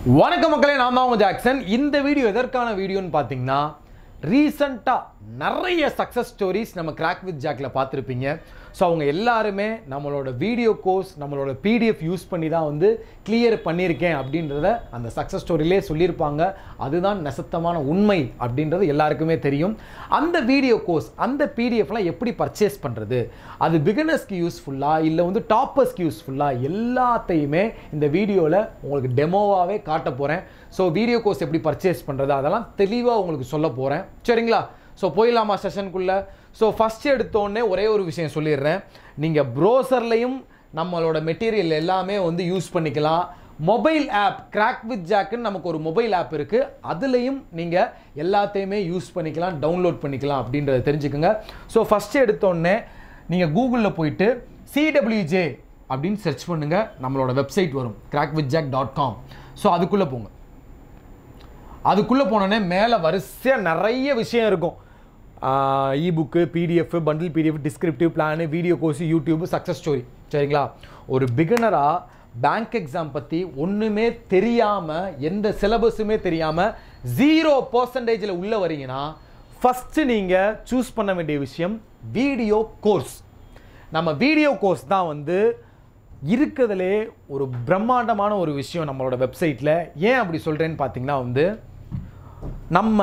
வணக்கம் மக்களே நான் தான் உங்க ஜாக்சன் இந்த வீடியோ எதற்கான வீடியோன்னு பார்த்தீங்கன்னா ரீசண்டாக நிறைய சக்ஸஸ் ஸ்டோரிஸ் நம்ம கிராக் வித் ஜாக்கில் பார்த்துருப்பீங்க ஸோ அவங்க எல்லாருமே நம்மளோட வீடியோ கோர்ஸ் நம்மளோட பிடிஎஃப் யூஸ் பண்ணி தான் வந்து கிளியர் பண்ணியிருக்கேன் அப்படின்றத அந்த சக்ஸஸ் ஸ்டோரியிலே சொல்லியிருப்பாங்க அதுதான் நெசத்தமான உண்மை அப்படின்றது எல்லாருக்குமே தெரியும் அந்த வீடியோ கோர்ஸ் அந்த பிடிஎஃப்லாம் எப்படி பர்ச்சேஸ் பண்ணுறது அது பிகினர்ஸ்க்கு யூஸ்ஃபுல்லாக இல்லை வந்து டாப்பர்ஸ்க்கு யூஸ்ஃபுல்லாக எல்லாத்தையுமே இந்த வீடியோவில் உங்களுக்கு டெமோவாகவே காட்ட போகிறேன் ஸோ வீடியோ கோர்ஸ் எப்படி பர்ச்சேஸ் பண்ணுறது அதெல்லாம் தெளிவாக உங்களுக்கு சொல்ல போகிறேன் சரிங்களா ஸோ போயிடலாமா செஷனுக்குள்ளே ஸோ ஃபஸ்ட் எடுத்தோடனே ஒரே ஒரு விஷயம் சொல்லிடுறேன் நீங்கள் ப்ரோசர்லையும் நம்மளோட மெட்டீரியல் எல்லாமே வந்து யூஸ் பண்ணிக்கலாம் மொபைல் ஆப் கிராக் வித் ஜாக்குன்னு நமக்கு ஒரு மொபைல் ஆப் இருக்குது அதுலேயும் நீங்கள் எல்லாத்தையுமே யூஸ் பண்ணிக்கலாம் டவுன்லோட் பண்ணிக்கலாம் அப்படின்றத தெரிஞ்சுக்கோங்க ஸோ ஃபஸ்ட்டு எடுத்தோடனே நீங்கள் கூகுளில் போயிட்டு சிடபிள்யூஜே அப்படின்னு சர்ச் பண்ணுங்கள் நம்மளோட வெப்சைட் வரும் Crack with Jack dot com so அதுக்குள்ளே போங்க அதுக்குள்ளே போனோடனே மேலே வரிசையாக நிறைய விஷயம் இருக்கும் ebook PDF bundle PDF descriptive plan video course YouTube success story சரிங்களா ஒரு பிகினராக பேங்க் எக்ஸாம் பற்றி ஒன்றுமே தெரியாமல் எந்த சிலபஸுமே தெரியாமல் ஜீரோ பர்சன்டேஜில் உள்ளே வரீங்கன்னா ஃபஸ்ட்டு நீங்கள் சூஸ் பண்ண வேண்டிய விஷயம் வீடியோ கோர்ஸ் நம்ம வீடியோ கோர்ஸ் தான் வந்து இருக்கிறதுலே ஒரு பிரம்மாண்டமான ஒரு விஷயம் நம்மளோட வெப்சைட்டில் ஏன் அப்படி சொல்கிறேன்னு பார்த்தீங்கன்னா வந்து நம்ம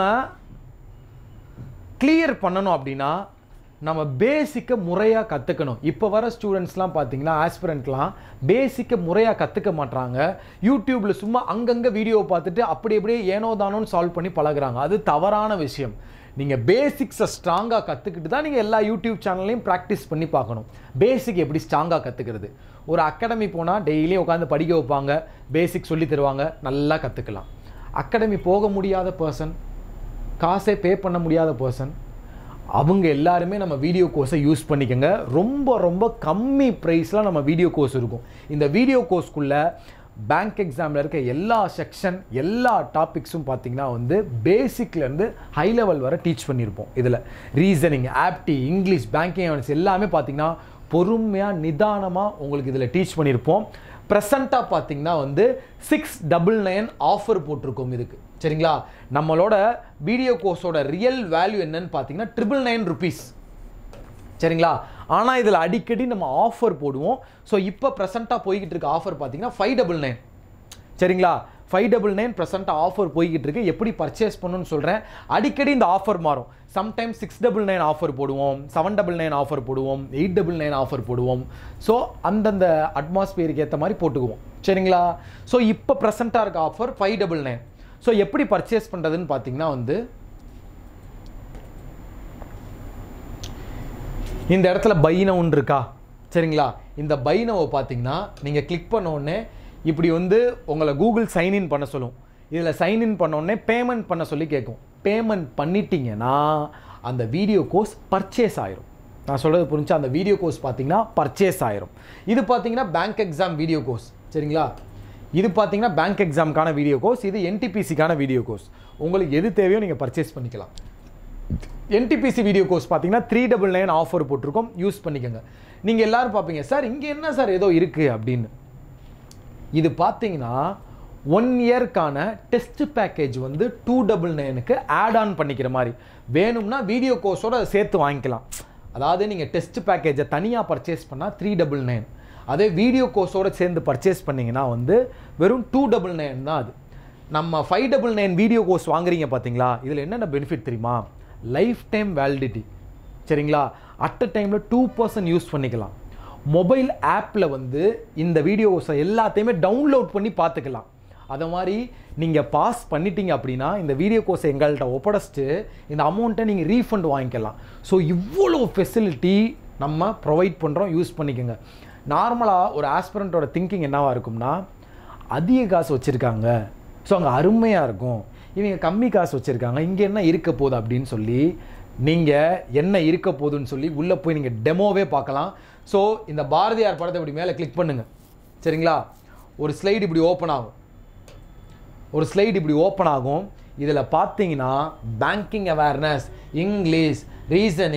கிளியர் பண்ணணும் அப்படின்னா நம்ம பேசிக்கை முறையாக கற்றுக்கணும் இப்போ வர ஸ்டூடெண்ட்ஸ்லாம் பார்த்தீங்கன்னா ஆஸ்பிரண்ட்லாம் பேசிக்கை முறையாக கற்றுக்க மாட்றாங்க யூடியூப்பில் சும்மா அங்கங்கே வீடியோ பார்த்துட்டு அப்படி அப்படியே ஏனோ தானோன்னு சால்வ் பண்ணி பழகுறாங்க அது தவறான விஷயம் நீங்கள் பேசிக்ஸை ஸ்ட்ராங்காக கற்றுக்கிட்டு தான் நீங்கள் எல்லா யூடியூப் சேனல்லையும் ப்ராக்டிஸ் பண்ணி பார்க்கணும் பேசிக் எப்படி ஸ்ட்ராங்காக கற்றுக்கிறது ஒரு அகாடமி போனால் டெய்லியும் உட்காந்து படிக்க வைப்பாங்க பேசிக் சொல்லி தருவாங்க நல்லா கற்றுக்கலாம் அகாடமி போக முடியாத பர்சன் காசே பே பண்ண முடியாத பர்சன் அவங்க எல்லாருமே நம்ம வீடியோ கோர்ஸை யூஸ் பண்ணிக்கோங்க ரொம்ப ரொம்ப கம்மி ப்ரைஸில் நம்ம வீடியோ கோர்ஸ் இருக்கும் இந்த வீடியோ கோர்ஸ்க்குள்ளே பேங்க் எக்ஸாமில் இருக்க எல்லா செக்ஷன் எல்லா டாபிக்ஸும் பார்த்தீங்கன்னா வந்து பேசிக்லேருந்து ஹை லெவல் வரை டீச் பண்ணியிருப்போம் இதில் reasoning aptitude English banking awareness எல்லாமே பார்த்தீங்கன்னா பொறுமையாக நிதானமாக உங்களுக்கு இதில் டீச் பண்ணியிருப்போம் ப்ரெசண்ட்டாக பார்த்தீங்கன்னா வந்து சிக்ஸ் டபுள் நைன் ஆஃபர் போட்டிருக்கோம் இதுக்கு சரிங்களா நம்மளோட வீடியோ கோர்ஸோட ரியல் வேல்யூ என்னன்னு பார்த்தீங்கன்னா ட்ரிபிள் நைன் ருபீஸ் சரிங்களா ஆனால் இதில் அடிக்கடி நம்ம ஆஃபர் போடுவோம் ஸோ இப்போ ப்ரெசண்ட்டாக போய்கிட்டு இருக்க ஆஃபர் பார்த்தீங்கன்னா ஃபைவ் டபுள் நைன் சரிங்களா ஃபைவ் டபுள் நைன் ப்ரெசென்ட்டாக ஆஃபர் போய்கிட்டு இருக்கு எப்படி பர்ச்சேஸ் பண்ணணும்னு சொல்கிறேன் அடிக்கடி இந்த ஆஃபர் மாறும் sometimes six double nine offer போடுவோம் செவன் டபுள் நைன் ஆஃபர் போடுவோம் எயிட் டபுள் நைன் ஆஃபர் போடுவோம் ஸோ அந்தந்த அட்மாஸ்பியருக்கு ஏற்ற மாதிரி போட்டுக்குவோம் சரிங்களா ஸோ இப்போ ப்ரெசென்ட்டாக இருக்க offer five double nine so எப்படி பர்ச்சேஸ் பண்ணுறதுன்னு பார்த்தீங்கன்னா வந்து இந்த இடத்துல பைன ஒன்று இருக்கா சரிங்களா இந்த பைனவை பார்த்தீங்கன்னா நீங்கள் கிளிக் பண்ண உடனே இப்படி வந்து உங்களை கூகுள் சைன்இன் பண்ண சொல்லும் இதில் சைன்இன் பண்ண உடனே பேமெண்ட் பண்ண சொல்லி கேட்கும் பேமெண்ட் பண்ணிட்டீங்கன்னா அந்த வீடியோ கோர்ஸ் பர்ச்சேஸ் ஆயிரும் நான் சொல்கிறது புரிஞ்சா அந்த வீடியோ கோர்ஸ் பார்த்தீங்கன்னா பர்ச்சேஸ் ஆயிரும் இது பார்த்தீங்கன்னா பேங்க் எக்ஸாம் வீடியோ கோர்ஸ் சரிங்களா இது பார்த்தீங்கன்னா பேங்க் எக்ஸாமுக்கான வீடியோ கோர்ஸ் இது என்டிபிசிக்கான வீடியோ கோர்ஸ் உங்களுக்கு எது தேவையோ நீங்கள் பர்ச்சேஸ் பண்ணிக்கலாம் என்டிபிசி வீடியோ கோர்ஸ் பார்த்தீங்கன்னா த்ரீ டபுள் நைன் ஆஃபர் போட்டிருக்கோம் யூஸ் பண்ணிக்கோங்க நீங்கள் எல்லாரும் பார்ப்பீங்க சார் இங்கே என்ன சார் ஏதோ இருக்குது அப்படின்னு இது பார்த்தீங்கன்னா ஒன் இயர்க்கான டெஸ்ட் பேக்கேஜ் வந்து டூ டபுள் நைனுக்கு ஆட் ஆன் பண்ணிக்கிற மாதிரி வேணும்னா வீடியோ கோர்ஸோட அதை சேர்த்து வாங்கிக்கலாம் அதாவது நீங்கள் டெஸ்ட் பேக்கேஜை தனியாக பர்ச்சேஸ் பண்ணால் த்ரீ டபுள் நைன் அதே வீடியோ கோர்ஸோட சேர்ந்து பர்ச்சேஸ் பண்ணிங்கன்னா வந்து வெறும் டூ டபுள் நைன் தான் அது நம்ம five double nine video course வாங்குறீங்க பார்த்தீங்களா இதில் என்னென்ன பெனிஃபிட் தெரியுமா லைஃப் டைம் வேலிடிட்டி சரிங்களா அட் அ டைமில் டூ பர்சன்ட் யூஸ் பண்ணிக்கலாம் மொபைல் ஆப்பில் வந்து இந்த வீடியோஸை எல்லாத்தையுமே டவுன்லோட் பண்ணி பார்த்துக்கலாம் அதை மாதிரி நீங்கள் பாஸ் பண்ணிட்டீங்க அப்படின்னா இந்த வீடியோ கோர்ஸை எங்கள்கிட்ட ஒப்படைச்சிட்டு இந்த அமௌண்ட்டை நீங்கள் ரீஃபண்ட் வாங்கிக்கலாம் ஸோ இவ்வளோ ஃபெசிலிட்டி நம்ம ப்ரொவைட் பண்ணுறோம் யூஸ் பண்ணிக்கோங்க நார்மலாக ஒரு ஆஸ்பிரண்ட்டோட திங்கிங் என்னவாக இருக்கும்னா அதிக காசு வச்சுருக்காங்க ஸோ அங்கே அருமையாக இருக்கும் இவங்க கம்மி காசு வச்சுருக்காங்க இங்கே என்ன இருக்க போகுது அப்படின்னு சொல்லி நீங்கள் என்ன இருக்க போகுதுன்னு சொல்லி உள்ளே போய் நீங்கள் டெமோவே பார்க்கலாம் ஸோ இந்த பாரதியார் படத்தை இப்படி மேலே கிளிக் பண்ணுங்கள் சரிங்களா ஒரு ஸ்லைடு இப்படி ஓப்பன் ஆகும் ஒரு ஸ்லைடு இப்படி ஓப்பன் ஆகும் இதில் பார்த்தீங்கன்னா banking awareness English reasoning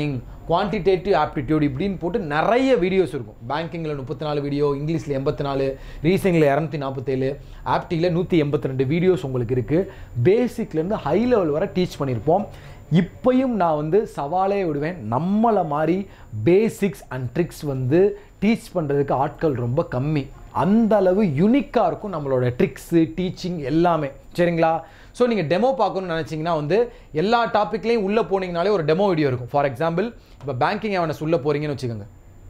quantitative aptitude இப்படின்னு போட்டு நிறைய வீடியோஸ் இருக்கும் பேங்கிங்கில் முப்பத்தி நாலு வீடியோ இங்கிலீஷில் எண்பத்தி நாலு ரீசனிங்கில் இரநூத்தி நாற்பத்தேழு ஆப்டியில் நூற்றி எண்பத்தி ரெண்டு வீடியோஸ் உங்களுக்கு இருக்குது பேசிக்லேருந்து ஹை லெவல் வரை டீச் பண்ணியிருப்போம் இப்பயும் நான் வந்து சவாலே விடுவேன் நம்மளை மாதிரி பேசிக்ஸ் அண்ட் ட்ரிக்ஸ் வந்து டீச் பண்ணுறதுக்கு ஆட்கள் ரொம்ப கம்மி அந்த அளவு யூனிக்காக இருக்கும் நம்மளோட ட்ரிக்ஸு டீச்சிங் எல்லாமே சரிங்களா ஸோ நீங்கள் டெமோ பார்க்கணும்னு நினச்சிங்கன்னா வந்து எல்லா டாப்பிக்லேயும் உள்ளே போனீங்கனாலே ஒரு டெமோ வீடியோ இருக்கும் ஃபார் எக்ஸாம்பிள் இப்போ பேங்கிங் அவனை சொல்ல போகிறீங்கன்னு வச்சுக்கோங்க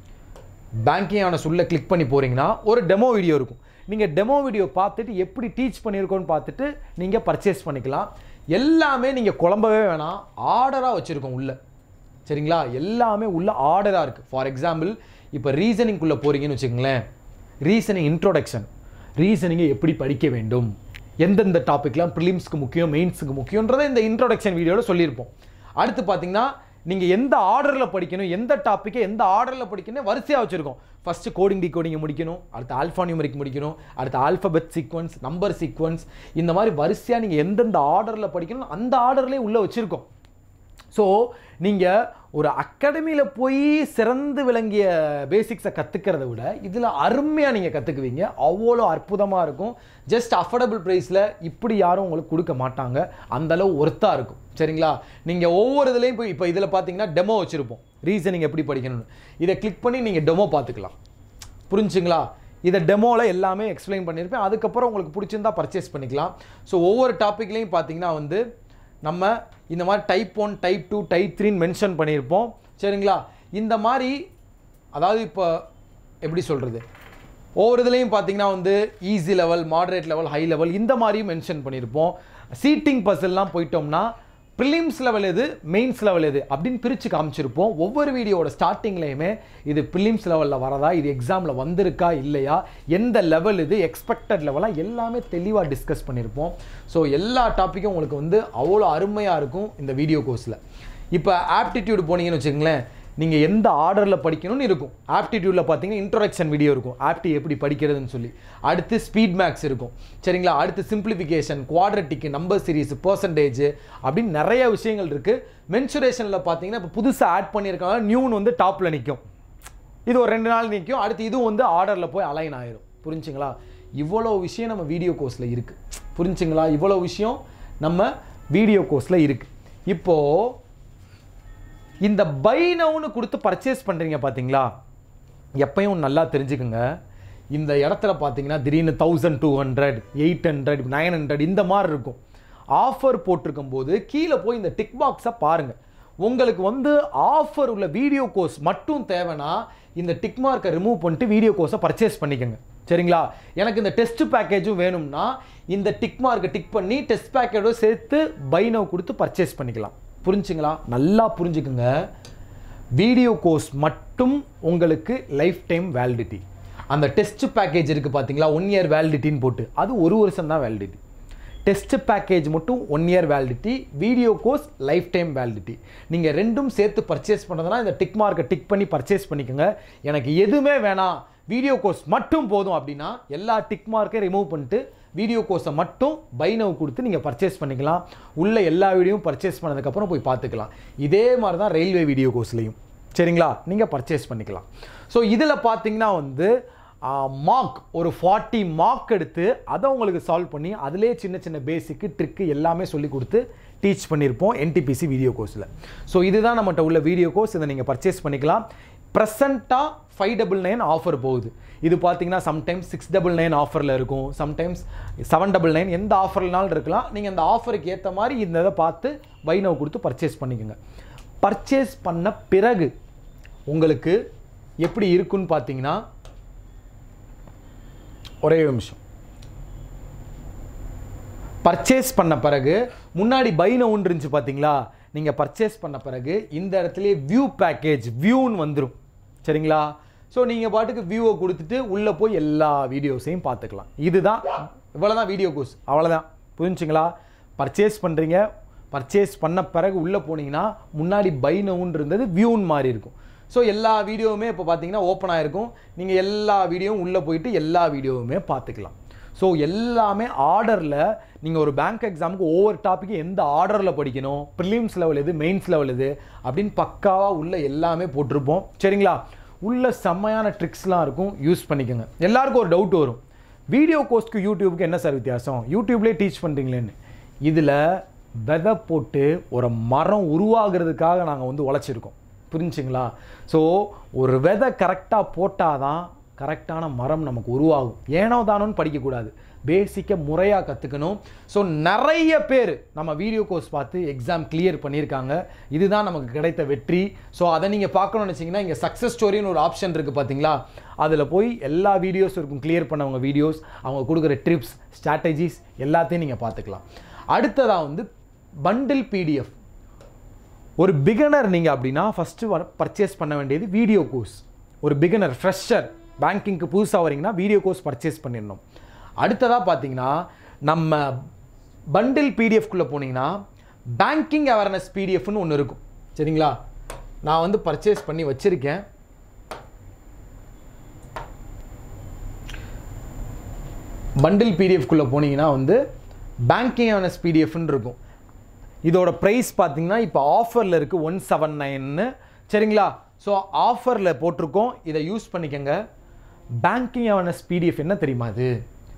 பேங்கிங் அவனை சொல்ல கிளிக் பண்ணி போகிறீங்கன்னா ஒரு டெமோ வீடியோ இருக்கும் நீங்கள் டெமோ வீடியோ பார்த்துட்டு எப்படி டீச் பண்ணியிருக்கோன்னு பார்த்துட்டு நீங்கள் பர்ச்சேஸ் பண்ணிக்கலாம் எல்லாமே நீங்கள் குழம்பவே வேணாம் ஆர்டராக வச்சுருக்கோம் உள்ள சரிங்களா எல்லாமே உள்ள ஆர்டராக இருக்குது ஃபார் எக்ஸாம்பிள் இப்போ ரீசனிங்குள்ளே போகிறீங்கன்னு வச்சுக்கோங்களேன் ரீசனிங் இன்ட்ரோடக்ஷன் ரீசனிங்கை எப்படி படிக்க வேண்டும் எந்தெந்த டாப்பிக்லாம் ப்ரிலிம்ஸ்க்கு முக்கியம் மெயின்ஸுக்கு முக்கியன்றதை இந்த இன்ட்ரோடக்ஷன் வீடியோவில் சொல்லியிருப்போம் அடுத்து பார்த்தீங்கன்னா நீங்கள் எந்த ஆர்டரில் படிக்கணும் எந்த டாப்பிக்கை எந்த ஆர்டரில் படிக்கணும் வரிசையாக வச்சுருக்கோம் ஃபஸ்ட்டு கோடிங் டிகோடிங்கை முடிக்கணும் அடுத்து ஆல்ஃபா நியூமரிக் முடிக்கணும் அடுத்து ஆல்ஃபபெட் சீக்வன்ஸ் நம்பர் சீக்வன்ஸ் இந்த மாதிரி வரிசையாக நீங்கள் எந்தெந்த ஆர்டரில் படிக்கணும் அந்த ஆர்டர்லேயே உள்ளே வச்சுருக்கோம் ஸோ நீங்கள் ஒரு அகாடமியில் போய் சிறந்து விளங்கிய பேசிக்ஸை கற்றுக்கிறத விட இதில் அருமையாக நீங்கள் கற்றுக்குவீங்க அவ்வளோ அற்புதமாக இருக்கும் ஜஸ்ட் அஃபோர்டபுள் ப்ரைஸில் இப்படி யாரும் உங்களுக்கு கொடுக்க மாட்டாங்க அந்தளவு ஒர்த்தாக இருக்கும் சரிங்களா நீங்கள் ஒவ்வொரு இதுலேயும் போய் இப்போ இதில் பார்த்தீங்கன்னா டெமோ வச்சுருப்போம் ரீசனிங் எப்படி படிக்கணும்னு இதை கிளிக் பண்ணி நீங்கள் டெமோ பார்த்துக்கலாம் புரிஞ்சுங்களா இதை டெமோவில் எல்லாமே எக்ஸ்பிளைன் பண்ணியிருப்பேன் அதுக்கப்புறம் உங்களுக்கு பிடிச்சிருந்தா பர்ச்சேஸ் பண்ணிக்கலாம் ஸோ ஒவ்வொரு டாப்பிக்லேயும் பார்த்தீங்கன்னா வந்து நம்ம இந்த மாதிரி type one type two type த்ரீன்னு மென்ஷன் பண்ணியிருப்போம் சரிங்களா இந்த மாதிரி அதாவது இப்போ எப்படி சொல்கிறது ஒவ்வொரு இதுலேயும் பார்த்தீங்கன்னா வந்து easy level moderate level high level இந்த மாதிரியும் மென்ஷன் பண்ணியிருப்போம் சீட்டிங் பஸ்ஸெல்லாம் போயிட்டோம்னா ப்ரிலிம்ஸ் லெவல் எது மெயின்ஸ் லெவல் எது அப்படின்னு பிரித்து காமிச்சிருப்போம் ஒவ்வொரு வீடியோவோட ஸ்டார்டிங்லேயுமே இது ப்ரிலிம்ஸ் லெவலில் வரதா இது எக்ஸாமில் வந்திருக்கா இல்லையா எந்த லெவல் இது எக்ஸ்பெக்டட் லெவலாக எல்லாமே தெளிவாக டிஸ்கஸ் பண்ணியிருப்போம் ஸோ எல்லா டாப்பிக்கும் உங்களுக்கு வந்து அவ்வளோ அருமையாக இருக்கும் இந்த வீடியோ கோர்ஸில் இப்போ ஆப்டிடியூட் போனீங்கன்னு வச்சுங்களேன் நீங்கள் எந்த ஆர்டரில் படிக்கணும்னு இருக்கும் ஆப்டிடியூடில் பார்த்தீங்கன்னா இன்ட்ரோடக்ஷன் வீடியோ இருக்கும் ஆப்டி எப்படி படிக்கிறதுன்னு சொல்லி அடுத்து ஸ்பீட் மேக்ஸ் இருக்கும் சரிங்களா அடுத்து simplification quadratic number series percentage அப்படின்னு நிறைய விஷயங்கள் இருக்குது மென்சுரேஷனில் பார்த்தீங்கன்னா இப்போ புதுசாக ஆட் பண்ணியிருக்காங்க நியூன் வந்து டாப்பில் நிற்கும் இது ஒரு ரெண்டு நாள் நிற்கும் அடுத்து இதுவும் வந்து ஆர்டரில் போய் அலைன் ஆயிரும் புரிஞ்சுங்களா இவ்வளோ விஷயம் நம்ம வீடியோ கோர்ஸில் இருக்குது புரிஞ்சுங்களா இவ்வளோ விஷயம் நம்ம வீடியோ கோர்ஸில் இருக்குது இப்போது இந்த பை நவுன்னு கொடுத்து பர்ச்சேஸ் பண்ணுறீங்க பார்த்தீங்களா எப்பயும் நல்லா தெரிஞ்சுக்குங்க இந்த இடத்துல பார்த்தீங்கன்னா திடீர்னு thousand two hundred eight hundred nine hundred இந்த மாதிரி இருக்கும் ஆஃபர் போட்டிருக்கும் போது கீழே போய் இந்த டிக் பாக்ஸை பாருங்கள் உங்களுக்கு வந்து ஆஃபர் உள்ள வீடியோ கோர்ஸ் மட்டும் தேவைன்னா இந்த டிக் மார்க்கை ரிமூவ் பண்ணிட்டு வீடியோ கோர்ஸை பர்ச்சேஸ் பண்ணிக்கோங்க சரிங்களா எனக்கு இந்த டெஸ்ட் பேக்கேஜும் வேணும்னா இந்த டிக் மார்க்கை டிக் பண்ணி டெஸ்ட் பேக்கேஜோட சேர்த்து பை நவ் கொடுத்து பர்ச்சேஸ் பண்ணிக்கலாம் புரிஞ்சுங்களா நல்லா புரிஞ்சுக்குங்க வீடியோ கோர்ஸ் மட்டும் உங்களுக்கு லைஃப் டைம் வேலிடிட்டி அந்த டெஸ்ட் பேக்கேஜ் இருக்குது பார்த்தீங்களா ஒன் இயர் வேலிடிட்டின்னு போட்டு அது ஒரு வருஷம் தான் வேலிடிட்டி டெஸ்ட் பேக்கேஜ் மட்டும் one year validity video course life time validity நீங்கள் ரெண்டும் சேர்த்து பர்ச்சேஸ் பண்ணுறதுனா இந்த டிக் மார்க்கை டிக் பண்ணி பர்ச்சேஸ் பண்ணிக்கோங்க எனக்கு எதுவுமே வேணாம் வீடியோ கோர்ஸ் மட்டும் போதும் அப்படின்னா எல்லா டிக் மார்க்கையும் ரிமூவ் பண்ணிட்டு வீடியோ கோர்ஸை மட்டும் பை நவ் கொடுத்து நீங்கள் பர்ச்சேஸ் பண்ணிக்கலாம் உள்ள எல்லா வீடியோவும் பர்ச்சேஸ் பண்ணதுக்கப்புறம் போய் பார்த்துக்கலாம் இதே மாதிரி தான் ரயில்வே வீடியோ கோர்ஸ்லையும் சரிங்களா நீங்கள் பர்ச்சேஸ் பண்ணிக்கலாம் ஸோ இதில் பார்த்தீங்கன்னா வந்து மார்க் ஒரு ஃபார்ட்டி மார்க் எடுத்து அதை உங்களுக்கு சால்வ் பண்ணி அதிலே சின்ன சின்ன பேசிக்கு ட்ரிக்கு எல்லாமே சொல்லி கொடுத்து டீச் பண்ணியிருப்போம் என்டிபிசி வீடியோ கோர்ஸில் ஸோ இதுதான் நம்மகிட்ட உள்ள வீடியோ கோர்ஸ் இதை நீங்கள் பர்ச்சேஸ் பண்ணிக்கலாம் ப்ரெசண்ட்டாக ஃபைவ் டபுள் நைன் ஆஃபர் போகுது இது பார்த்தீங்கன்னா சம்டைம்ஸ் சிக்ஸ் டபுள் நைன் ஆஃபரில் இருக்கும் சம்டைம்ஸ் செவன் டபுள் நைன் எந்த ஆஃபர்னாலும் இருக்கலாம் நீங்கள் அந்த ஆஃபருக்கு ஏற்ற மாதிரி இந்த இதை பார்த்து வைனவ் கொடுத்து பர்ச்சேஸ் பண்ணிக்கோங்க பர்ச்சேஸ் பண்ண பிறகு உங்களுக்கு எப்படி இருக்குன்னு பார்த்தீங்கன்னா ஒரே நிமிஷம் பர்ச்சேஸ் பண்ண பிறகு முன்னாடி பைன ஒன்று இருந்துச்சு பார்த்தீங்களா நீங்கள் பர்ச்சேஸ் பண்ண பிறகு இந்த இடத்துலயே வியூ பேக்கேஜ் வியூன்னு வந்துடும் சரிங்களா ஸோ நீங்கள் பாட்டுக்கு வியூவை கொடுத்துட்டு உள்ளே போய் எல்லா வீடியோஸையும் பார்த்துக்கலாம் இதுதான் இவ்வளோதான் வீடியோ கோர்ஸ் அவ்வளோதான் புரிஞ்சுங்களா பர்ச்சேஸ் பண்ணுறீங்க பர்ச்சேஸ் பண்ண பிறகு உள்ளே போனீங்கன்னா முன்னாடி பை நவுன் இருந்தது வியூன்னு மாதிரி இருக்கும் ஸோ எல்லா வீடியோவுமே இப்போ பார்த்தீங்கன்னா ஓப்பன் ஆகிருக்கும் நீங்கள் எல்லா வீடியோவும் உள்ளே போயிட்டு எல்லா வீடியோவுமே பார்த்துக்கலாம் ஸோ எல்லாமே ஆர்டரில் நீங்கள் ஒரு பேங்க் எக்ஸாமுக்கு ஒவ்வொரு டாப்பிக்கும் எந்த ஆர்டரில் படிக்கணும் ப்ரிலிம்ஸ் லெவல் எது மெயின்ஸ் லெவல் எது அப்படின்னு பக்காவாக உள்ள எல்லாமே போட்டிருப்போம் சரிங்களா உள்ள செம்மையான ட்ரிக்ஸ்லாம் இருக்கும் யூஸ் பண்ணிக்கோங்க எல்லாருக்கும் ஒரு டவுட் வரும் வீடியோ கோர்ஸ்க்கு யூடியூப்க்கு என்ன சார் வித்தியாசம் யூடியூப்லேயே டீச் பண்ணுறீங்களேன்னு இதில் விதை போட்டு ஒரு மரம் உருவாகிறதுக்காக நாங்கள் வந்து உழைச்சிருக்கோம் புரிஞ்சுங்களா ஸோ ஒரு விதை கரெக்டாக போட்டால் தான் கரெக்டான மரம் நமக்கு உருவாகும் ஏனோ தானோன்னு படிக்கக்கூடாது பேசிக்காக முறையாக கற்றுக்கணும் ஸோ நிறைய பேர் நம்ம வீடியோ கோர்ஸ் பார்த்து எக்ஸாம் கிளியர் பண்ணியிருக்காங்க இதுதான் நமக்கு கிடைத்த வெற்றி ஸோ அதை நீங்கள் பார்க்கணும்னு வச்சிங்கன்னா இங்கே சக்ஸஸ் ஸ்டோரின்னு ஒரு ஆப்ஷன் இருக்குது பார்த்தீங்களா அதில் போய் எல்லா வீடியோஸ் இருக்கும் கிளியர் பண்ணவங்க வீடியோஸ் அவங்க கொடுக்குற ட்ரிப்ஸ் ஸ்ட்ராட்டஜிஸ் எல்லாத்தையும் நீங்கள் பார்த்துக்கலாம் அடுத்ததாக வந்து பண்டில் பிடிஎஃப் ஒரு பிகினர் நீங்கள் அப்படின்னா ஃபஸ்ட்டு வர பர்ச்சேஸ் பண்ண வேண்டியது வீடியோ கோர்ஸ் ஒரு பிகினர் ஃப்ரெஷர் பேங்கிங்க்கு புதுசாக வரீங்கன்னா வீடியோ கோர்ஸ் பர்ச்சேஸ் பண்ணிடணும் அடுத்ததாக பார்த்தீங்கன்னா நம்ம பண்டில் பிடிஎஃப்குள்ளே போனீங்கன்னா பேங்கிங் அவேர்னஸ் பிடிஎஃப்னு ஒன்று இருக்கும் சரிங்களா நான் வந்து பர்ச்சேஸ் பண்ணி வச்சுருக்கேன் பண்டில் பிடிஎஃப்குள்ளே போனீங்கன்னா வந்து பேங்கிங் அவேர்னஸ் பிடிஎஃப்னு இருக்கும் இதோட ப்ரைஸ் பார்த்தீங்கன்னா இப்போ ஆஃபரில் இருக்குது ஒன் செவன் நைன்னு சரிங்களா ஸோ ஆஃபரில் போட்டிருக்கோம் இதை யூஸ் பண்ணிக்கோங்க பேங்கிங் அவேர்னஸ் பிடிஎஃப் என்ன தெரியுமா அது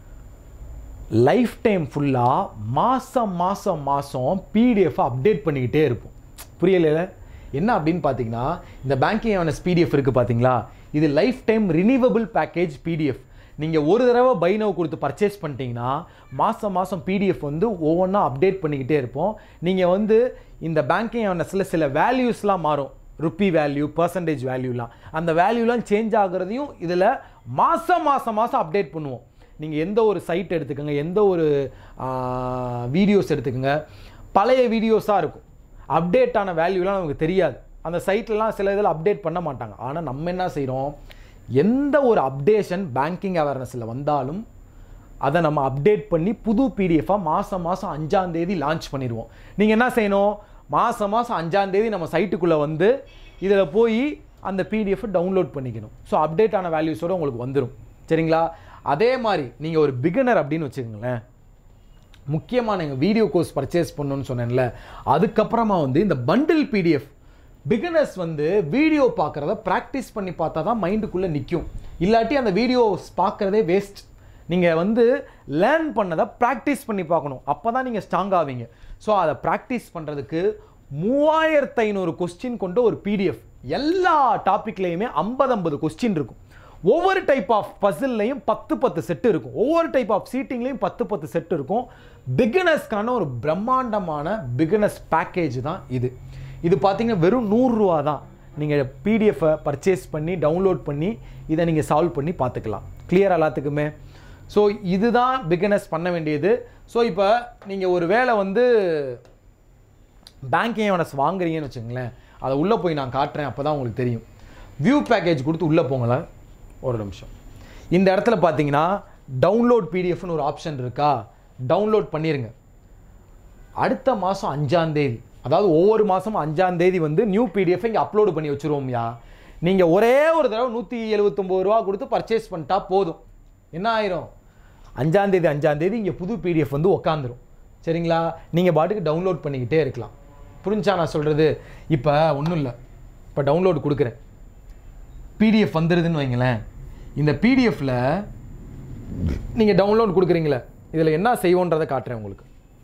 லைஃப் டைம் ஃபுல்லாக மாதம் மாதம் மாதம் பிடிஎஃப் அப்டேட் பண்ணிக்கிட்டே இருப்போம் புரியல என்ன அப்படின்னு பார்த்தீங்கன்னா இந்த பேங்கிங் அவேர்னஸ் பிடிஎஃப் இருக்குது பார்த்தீங்களா இது life time renewable package PDF நீங்கள் ஒரு தடவை பைனவ் கொடுத்து பர்ச்சேஸ் பண்ணிட்டீங்கன்னா மாதம் மாதம் பிடிஎஃப் வந்து ஒவ்வொன்றா அப்டேட் பண்ணிக்கிட்டே இருப்போம் நீங்கள் வந்து இந்த பேங்கிங் அவேர்னஸில் சில வேல்யூஸ்லாம் மாறும் ருப்பி வேல்யூ பர்சன்டேஜ் வேல்யூலாம் அந்த வேல்யூலாம் சேஞ்ச் ஆகுறதையும் இதில் மாதம் மாதம் மாதம் அப்டேட் பண்ணுவோம் நீங்கள் எந்த ஒரு சைட் எடுத்துக்கோங்க எந்த ஒரு வீடியோஸ் எடுத்துக்கோங்க பழைய வீடியோஸாக இருக்கும் அப்டேட் ஆன வேல்யூலாம் நமக்கு தெரியாது அந்த சைட்லலாம் சில இதில் அப்டேட் பண்ண மாட்டாங்க ஆனால் நம்ம என்ன செய்கிறோம் எந்த ஒரு அப்டேஷன் பேங்கிங் அவேர்னஸில் வந்தாலும் அதை நம்ம அப்டேட் பண்ணி புது பிடிஎஃபாக மாதம் மாதம் அஞ்சாம் தேதி லான்ச் பண்ணிடுவோம் நீங்கள் என்ன செய்யணும் மாதம் மாதம் அஞ்சாம் தேதி நம்ம சைட்டுக்குள்ளே வந்து இதில் போய் அந்த பிடிஎஃப் டவுன்லோட் பண்ணிக்கணும் ஸோ அப்டேட் ஆன வேல்யூஸோடு உங்களுக்கு வந்துடும் சரிங்களா அதே மாதிரி நீங்கள் ஒரு பிகினர் அப்படின்னு வச்சுக்கோங்களேன் முக்கியமாக நீங்கள் வீடியோ கோர்ஸ் பர்ச்சேஸ் பண்ணணும்னு சொன்னேன்ல அதுக்கப்புறமா வந்து இந்த பண்டில் பிடிஎஃப் பிகினர்ஸ் வந்து வீடியோ பார்க்குறத ப்ராக்டிஸ் பண்ணி பார்த்தா தான் மைண்டுக்குள்ளே நிற்கும் இல்லாட்டி அந்த வீடியோஸ் பார்க்குறதே வேஸ்ட் நீங்கள் வந்து லேர்ன் பண்ணதை ப்ராக்டிஸ் பண்ணி பார்க்கணும் அப்போ தான் நீங்கள் ஸ்ட்ராங் ஆவீங்க ஸோ அதை ப்ராக்டிஸ் பண்ணுறதுக்கு மூவாயிரத்து ஐநூறு கொஸ்டின் கொண்ட ஒரு பிடிஎஃப் எல்லா டாப்பிக்லேயுமே ஐம்பது ஐம்பது கொஸ்டின் இருக்கும் ஒவ்வொரு டைப் ஆஃப் பசில்லையும் பத்து பத்து செட்டு இருக்கும் ஒவ்வொரு டைப் ஆஃப் சீட்டிங்லையும் பத்து பத்து செட் இருக்கும் பிகினர்ஸ்க்கான ஒரு பிரம்மாண்டமான பிகினர்ஸ் பேக்கேஜ் தான் இது இது பார்த்தீங்கன்னா வெறும் நூறுரூவா தான் நீங்கள் பிடிஎஃப்பை பர்ச்சேஸ் பண்ணி டவுன்லோட் பண்ணி இதை நீங்கள் சால்வ் பண்ணி பார்த்துக்கலாம் கிளியர் எல்லாத்துக்குமே ஸோ இதுதான் பிகினர்ஸ் பண்ண வேண்டியது ஸோ இப்போ நீங்கள் ஒரு வேளை வந்து பேங்கிங் அவேர்னஸ் வாங்குறீங்கன்னு வச்சுங்களேன் அதை உள்ளே போய் நான் காட்டுறேன் அப்போ தான் உங்களுக்கு தெரியும் வியூ பேக்கேஜ் கொடுத்து உள்ளே போங்களேன் ஒரு நிமிஷம் இந்த இடத்துல பார்த்தீங்கன்னா டவுன்லோட் பிடிஎஃப்னு ஒரு ஆப்ஷன் இருக்கா டவுன்லோட் பண்ணிடுங்க அடுத்த மாதம் அஞ்சாந்தேதி அதாவது ஒவ்வொரு மாதமும் அஞ்சாந்தேதி வந்து நியூ பிடிஎஃப் இங்கே அப்லோடு பண்ணி வச்சுருவோம்யா நீங்கள் ஒரே ஒரு தடவை நூற்றி எழுபத்தொம்போது ரூபா கொடுத்து பர்ச்சேஸ் பண்ணிட்டா போதும் என்ன ஆயிரும் அஞ்சாந்தேதி அஞ்சாந்தேதி இங்கே புது பிடிஎஃப் வந்து உக்காந்துரும் சரிங்களா நீங்கள் பாட்டுக்கு டவுன்லோட் பண்ணிக்கிட்டே இருக்கலாம் புரிஞ்சா நான் சொல்கிறது இப்போ ஒன்றும் இல்லை இப்போ டவுன்லோட் கொடுக்குறேன் பிடிஎஃப் வந்துடுதுன்னு வைங்களேன் இந்த பிடிஎஃப்பில் நீங்கள் டவுன்லோட் கொடுக்குறீங்களே இதில் என்ன செய்வோன்றதை காட்டுறேன் உங்களுக்கு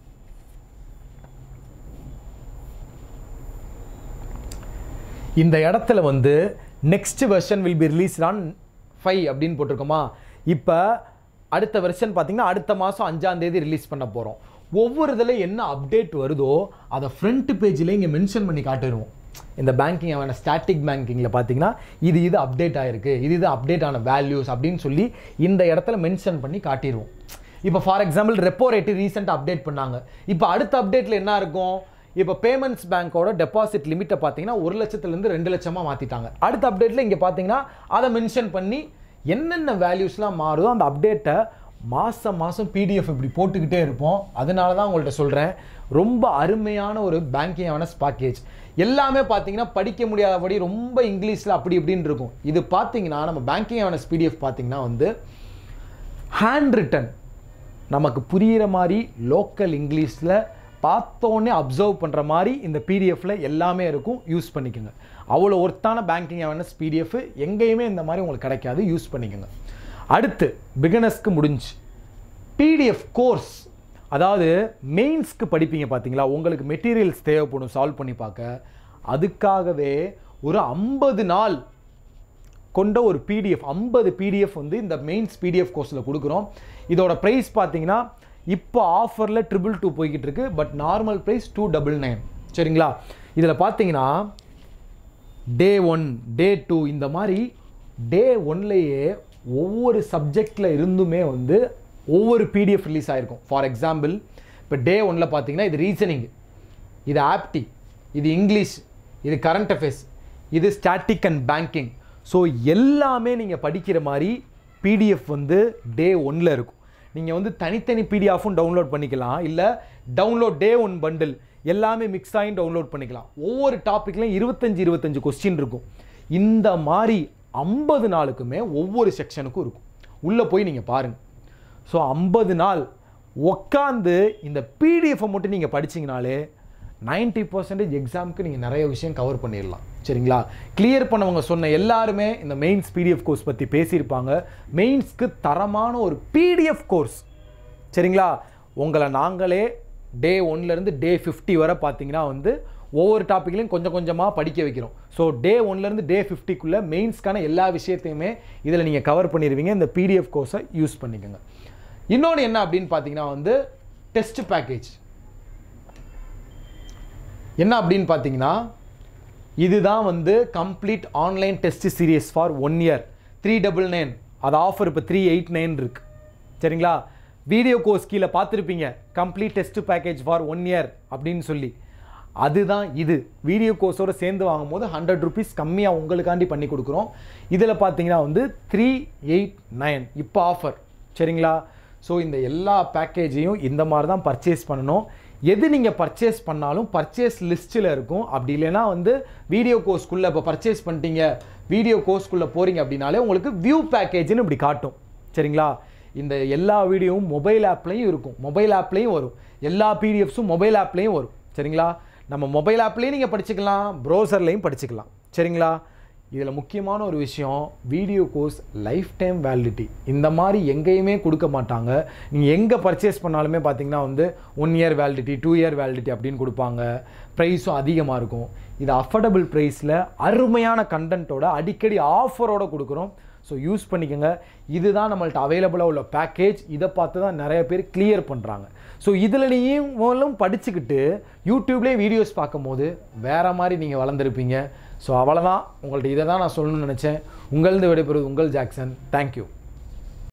இந்த இடத்துல வந்து next version will be release on five அப்படின்னு போட்டிருக்கோமா இப்போ அடுத்த வெர்ஷன் பார்த்தீங்கன்னா அடுத்த மாதம் அஞ்சாம் தேதி ரிலீஸ் பண்ண போகிறோம் ஒவ்வொரு இதில் என்ன அப்டேட் வருதோ அதை ஃப்ரண்ட் பேஜில் இங்கே மென்ஷன் பண்ணி காட்டிடுவோம் இந்த பேங்கிங் அவன ஸ்டாட்டிக் பேங்கிங்கில் பார்த்தீங்கன்னா இது இது அப்டேட் ஆயிருக்கு இது இது அப்டேட் ஆன வேல்யூஸ் அப்படின்னு சொல்லி இந்த இடத்துல மென்ஷன் பண்ணி காட்டிடுவோம் இப்போ ஃபார் எக்ஸாம்பிள் ரெப்போ ரேட்டு ரீசெண்டாக அப்டேட் பண்ணாங்க இப்போ அடுத்த அப்டேட்டில் என்ன இருக்கும் இப்போ பேமெண்ட்ஸ் பேங்க்கோட டெபாசிட் லிமிட்டை பார்த்தீங்கன்னா ஒரு லட்சத்துலேருந்து ரெண்டு லட்சமாக மாற்றிட்டாங்க அடுத்த அப்டேட்டில் இங்கே பார்த்தீங்கன்னா அதை மென்ஷன் பண்ணி என்னென்ன வேல்யூஸ்லாம் மாறுதோ அந்த அப்டேட்டை மாதம் மாதம் பிடிஎஃப் இப்படி போட்டுக்கிட்டே இருப்போம் அதனால தான் உங்கள்கிட்ட சொல்கிறேன் ரொம்ப அருமையான ஒரு பேங்கிங் அவனஸ் பேக்கேஜ் எல்லாமே பார்த்தீங்கன்னா படிக்க முடியாதபடி ரொம்ப இங்கிலீஷில் அப்படி இப்படின்னு இருக்கும் இது பார்த்தீங்கன்னா நம்ம பேங்கிங் அவனஸ் பிடிஎஃப் பார்த்தீங்கன்னா வந்து ஹேண்ட் ரிட்டன் நமக்கு புரிகிற மாதிரி லோக்கல் இங்கிலீஷில் பார்த்தோன்னே அப்சர்வ் பண்ணுற மாதிரி இந்த பிடிஎஃப்பில் எல்லாமே இருக்கும் யூஸ் பண்ணிக்கோங்க அவ்வளோ ஒர்த்தான பேங்கிங் அவேர்னஸ் பிடிஎஃப் எங்கேயுமே இந்த மாதிரி உங்களுக்கு கிடைக்காது யூஸ் பண்ணிக்கோங்க அடுத்து பிகினர்ஸ்க்கு முடிஞ்சு பிடிஎஃப் கோர்ஸ் அதாவது மெயின்ஸ்க்கு படிப்பீங்க பார்த்தீங்களா உங்களுக்கு மெட்டீரியல்ஸ் தேவைப்படும் சால்வ் பண்ணி பார்க்க அதுக்காகவே ஒரு ஐம்பது நாள் கொண்ட ஒரு பிடிஎஃப் ஐம்பது பிடிஎஃப் வந்து இந்த மெயின்ஸ் பிடிஎஃப் கோர்ஸில் கொடுக்குறோம் இதோட ப்ரைஸ் பார்த்தீங்கன்னா இப்போ ஆஃபரில் ட்ரிபிள் டூ போய்கிட்டு இருக்கு but normal price two double nine சரிங்களா இதில் பார்த்தீங்கன்னா டே ஒன் டே டூ இந்த மாதிரி டே ஒன்லேயே ஒவ்வொரு சப்ஜெக்டில் இருந்துமே வந்து ஒவ்வொரு பிடிஎஃப் ரிலீஸ் ஆகிருக்கும் ஃபார் எக்ஸாம்பிள் இப்போ டே ஒன்ல பார்த்தீங்கன்னா இது ரீசனிங் இது ஆப்டி இது இங்கிலீஷ் இது கரண்ட் அஃபேர்ஸ் இது ஸ்டாட்டிக் அண்ட் பேங்கிங் ஸோ எல்லாமே நீங்கள் படிக்கிற மாதிரி பிடிஎஃப் வந்து டே ஒன்ல இருக்கும் நீங்கள் வந்து தனித்தனி பிடிஎஃப்பும் டவுன்லோட் பண்ணிக்கலாம் இல்லை டவுன்லோட் டே ஒன் பண்டில் எல்லாமே மிக்ஸ் ஆகி டவுன்லோட் பண்ணிக்கலாம் ஒவ்வொரு டாப்பிக்லையும் இருபத்தஞ்சு இருபத்தஞ்சு கொஸ்டின் இருக்கும் இந்த மாதிரி ஐம்பது நாளுக்குமே ஒவ்வொரு செக்ஷனுக்கும் இருக்கும் உள்ளே போய் நீங்கள் பாருங்கள் ஸோ ஐம்பது நாள் உட்காந்து இந்த பிடிஎஃப்பை மட்டும் நீங்கள் படிச்சீங்கனாலே 90% பர்சன்டேஜ் எக்ஸாமுக்கு நீங்கள் நிறைய விஷயம் கவர் பண்ணிடலாம் சரிங்களா கிளியர் பண்ணவங்க சொன்ன எல்லாருமே இந்த மெயின்ஸ் பிடிஎஃப் கோர்ஸ் பற்றி பேசியிருப்பாங்க மெயின்ஸ்க்கு தரமான ஒரு பிடிஎஃப் கோர்ஸ் சரிங்களா உங்களை நாங்களே டே ஒன்லேருந்து டே ஃபிஃப்டி வரை பார்த்தீங்கன்னா வந்து ஒவ்வொரு டாப்பிக்லையும் கொஞ்சம் கொஞ்சமாக படிக்க வைக்கிறோம் ஸோ டே ஒன்லேருந்து டே ஃபிஃப்டிக்குள்ளே மெயின்ஸ்க்கான எல்லா விஷயத்தையுமே இதில் நீங்கள் கவர் பண்ணிடுவீங்க இந்த பிடிஎஃப் கோர்ஸை யூஸ் பண்ணிக்கோங்க இன்னொன்று என்ன அப்படின்னு பார்த்தீங்கன்னா வந்து டெஸ்ட் பேக்கேஜ் என்ன அப்படின்னு பார்த்தீங்கன்னா இதுதான் வந்து complete online test series for one year three double nine அது ஆஃபர் இப்போ த்ரீ எயிட் நைன் இருக்கு சரிங்களா வீடியோ கோர்ஸ் கீழே பார்த்துருப்பீங்க complete test package for one year அப்படின்னு சொல்லி அதுதான் இது வீடியோ கோர்ஸோட சேர்ந்து வாங்கும்போது ஹண்ட்ரட் ருபீஸ் கம்மியாக உங்களுக்காண்டி பண்ணி கொடுக்குறோம் இதில் பார்த்தீங்கன்னா வந்து த்ரீ எயிட் நைன் இப்போ ஆஃபர் சரிங்களா ஸோ இந்த எல்லா பேக்கேஜையும் இந்த மாதிரி தான் பர்ச்சேஸ் பண்ணணும் எது நீங்கள் பர்ச்சேஸ் பண்ணாலும் பர்ச்சேஸ் லிஸ்ட்டில் இருக்கும் அப்படி இல்லைன்னா வந்து வீடியோ கோர்ஸ்க்குள்ளே இப்போ பர்ச்சேஸ் பண்ணிட்டீங்க வீடியோ கோர்ஸ்க்குள்ளே போகிறீங்க அப்படின்னாலே உங்களுக்கு வியூ பேக்கேஜ்னு இப்படி காட்டும் சரிங்களா இந்த எல்லா வீடியோவும் மொபைல் ஆப்லேயும் இருக்கும் மொபைல் ஆப்லேயும் வரும் எல்லா பிடிஎஃப்ஸும் மொபைல் ஆப்லேயும் வரும் சரிங்களா நம்ம மொபைல் ஆப்லேயும் நீங்கள் படிச்சுக்கலாம் ப்ரௌசர்லேயும் படிச்சுக்கலாம் சரிங்களா இதில் முக்கியமான ஒரு விஷயம் video course life time validity இந்த மாதிரி எங்கேயுமே கொடுக்க மாட்டாங்க நீங்கள் எங்கே பர்ச்சேஸ் பண்ணாலுமே பார்த்தீங்கன்னா வந்து one year validity two year validity அப்படின்னு கொடுப்பாங்க ப்ரைஸும் அதிகமாக இருக்கும் இது அஃபோர்டபுள் ப்ரைஸில் அருமையான கண்டென்ட்டோட அடிக்கடி ஆஃபரோட கொடுக்குறோம் ஸோ யூஸ் பண்ணிக்கோங்க இதுதான் நம்மள்ட்ட அவைலபிளாக உள்ள பேக்கேஜ் இதை பார்த்து தான் நிறைய பேர் கிளியர் பண்ணுறாங்க ஸோ இதில் நீயும் மூலம் படிச்சுக்கிட்டு யூடியூப்லேயே வீடியோஸ் பார்க்கும்போது வேறு மாதிரி நீங்கள் வளர்ந்துருப்பீங்க ஸோ அவ்வளோதான் உங்கள்ட்ட இதை தான் நான் சொல்லணும்னு நினச்சேன் உங்களது விடைபெறுவது உங்கள் ஜாக்சன் தேங்க்யூ